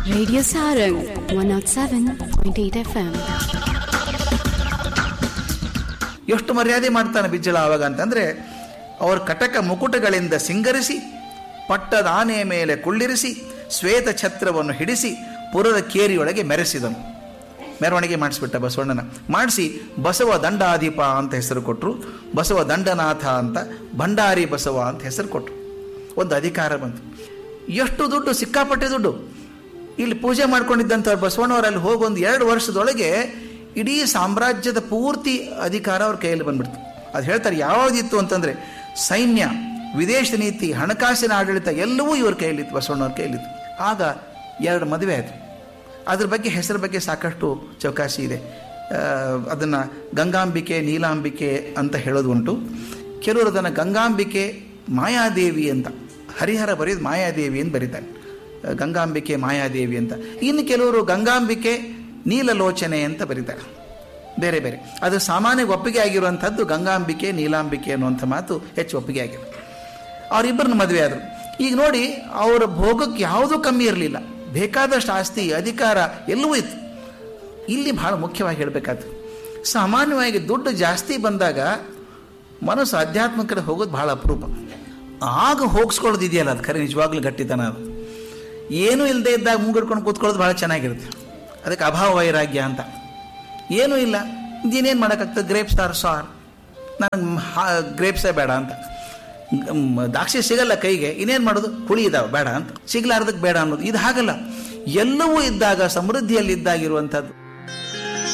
Radio Sarang 107.8 FM. ಎಷ್ಟು ಮರ್ಯಾದೆ ಮಾಡ್ತಾನೆ ಬಿಜ್ಜಳ ಆವಾಗ ಅಂತಂದ್ರೆ ಅವರ ಕಟಕ ಮುಕುಟಗಳಿಂದ ಸಿಂಗರಿಸಿ ಪಟ್ಟದ ಆನೆಯ ಮೇಲೆ ಕುಳ್ಳಿರಿಸಿ ಶ್ವೇತ ಛತ್ರವನ್ನು ಹಿಡಿಸಿ ಪುರದ ಕೇರಿಯೊಳಗೆ ಮೆರೆಸಿದನು ಮೆರವಣಿಗೆ ಮಾಡಿಸ್ಬಿಟ್ಟ ಬಸವಣ್ಣನ ಮಾಡಿಸಿ ಬಸವ ದಂಡಾಧಿಪ ಅಂತ ಹೆಸರು ಕೊಟ್ಟರು ಬಸವ ದಂಡನಾಥ ಅಂತ ಭಂಡಾರಿ ಬಸವ ಅಂತ ಹೆಸರು ಕೊಟ್ಟರು ಒಂದು ಅಧಿಕಾರ ಬಂತು ಎಷ್ಟು ದುಡ್ಡು ಸಿಕ್ಕಾಪಟ್ಟೆ ದುಡ್ಡು ಇಲ್ಲಿ ಪೂಜೆ ಮಾಡ್ಕೊಂಡಿದ್ದಂಥವ್ರು ಬಸವಣ್ಣವ್ರು ಅಲ್ಲಿ ಹೋಗಿ ಒಂದು ಎರಡು ವರ್ಷದೊಳಗೆ ಇಡೀ ಸಾಮ್ರಾಜ್ಯದ ಪೂರ್ತಿ ಅಧಿಕಾರ ಅವ್ರ ಕೈಯಲ್ಲಿ ಬಂದ್ಬಿಡ್ತು ಅದು ಹೇಳ್ತಾರೆ ಯಾವುದಿತ್ತು ಅಂತಂದರೆ ಸೈನ್ಯ ವಿದೇಶ ನೀತಿ ಹಣಕಾಸಿನ ಆಡಳಿತ ಎಲ್ಲವೂ ಇವ್ರ ಕೈಯಲ್ಲಿತ್ತು ಬಸವಣ್ಣವ್ರ ಕೈಯಲ್ಲಿತ್ತು ಆಗ ಎರಡು ಮದುವೆ ಆಯಿತು ಅದ್ರ ಬಗ್ಗೆ ಹೆಸರ ಬಗ್ಗೆ ಸಾಕಷ್ಟು ಚೌಕಾಸಿ ಇದೆ ಅದನ್ನು ಗಂಗಾಂಬಿಕೆ ನೀಲಾಂಬಿಕೆ ಅಂತ ಹೇಳೋದು ಉಂಟು ಕೆಲವರು ಅದನ್ನು ಗಂಗಾಂಬಿಕೆ ಮಾಯಾದೇವಿ ಅಂತ ಹರಿಹರ ಬರೆಯೋದು ಮಾಯಾದೇವಿ ಅಂತ ಬರೀತಾರೆ ಗಂಗಾಂಬಿಕೆ ಮಾಯಾದೇವಿ ಅಂತ ಇನ್ನು ಕೆಲವರು ಗಂಗಾಂಬಿಕೆ ನೀಲಲೋಚನೆ ಅಂತ ಬರೀತಾರೆ ಬೇರೆ ಬೇರೆ ಅದು ಸಾಮಾನ್ಯ ಒಪ್ಪಿಗೆ ಆಗಿರುವಂಥದ್ದು ಗಂಗಾಂಬಿಕೆ ನೀಲಾಂಬಿಕೆ ಅನ್ನುವಂಥ ಮಾತು ಹೆಚ್ಚು ಒಪ್ಪಿಗೆ ಆಗಿದೆ ಅವರಿಬ್ಬರನ್ನ ಮದುವೆ ಆದರು ಈಗ ನೋಡಿ ಅವರ ಭೋಗಕ್ಕೆ ಯಾವುದೂ ಕಮ್ಮಿ ಇರಲಿಲ್ಲ ಬೇಕಾದಷ್ಟು ಆಸ್ತಿ ಅಧಿಕಾರ ಎಲ್ಲವೂ ಇತ್ತು ಇಲ್ಲಿ ಬಹಳ ಮುಖ್ಯವಾಗಿ ಹೇಳಬೇಕಾದ್ರು ಸಾಮಾನ್ಯವಾಗಿ ದುಡ್ಡು ಜಾಸ್ತಿ ಬಂದಾಗ ಮನಸ್ಸು ಅಧ್ಯಾತ್ಮ ಕಡೆ ಹೋಗೋದು ಬಹಳ ಅಪರೂಪ ಆಗ ಹೋಗಿಸ್ಕೊಳ್ಳೋದು ಇದೆಯಲ್ಲ ಅದು ಖರೆ ನಿಜವಾಗ್ಲೂ ಗಟ್ಟಿತನ ಅದು ಏನೂ ಇಲ್ಲದೆ ಇದ್ದಾಗ ಮುಂಗಿಡ್ಕೊಂಡು ಕೂತ್ಕೊಳ್ಳೋದು ಭಾಳ ಚೆನ್ನಾಗಿರುತ್ತೆ ಅದಕ್ಕೆ ಅಭಾವ ವೈರಾಗ್ಯ ಅಂತ ಏನೂ ಇಲ್ಲ ಇನ್ನೇನು ಮಾಡೋಕ್ಕಾಗ್ತದೆ ಗ್ರೇಪ್ಸ್ ಆರ್ ಸಾರ್ ನನಗೆ ಗ್ರೇಪ್ಸೇ ಬೇಡ ಅಂತ ಮ್, ದ್ರಾಕ್ಷಿ ಸಿಗಲ್ಲ ಕೈಗೆ ಇನ್ನೇನು ಮಾಡೋದು ಹುಳಿ ಇದಾವೆ ಬೇಡ ಅಂತ ಸಿಗ್ಲಾರ್ದಕ್ಕೆ ಬೇಡ ಅನ್ನೋದು ಇದು ಹಾಗಲ್ಲ ಎಲ್ಲವೂ ಇದ್ದಾಗ ಸಮೃದ್ಧಿಯಲ್ಲಿದ್ದಾಗಿರುವಂಥದ್ದು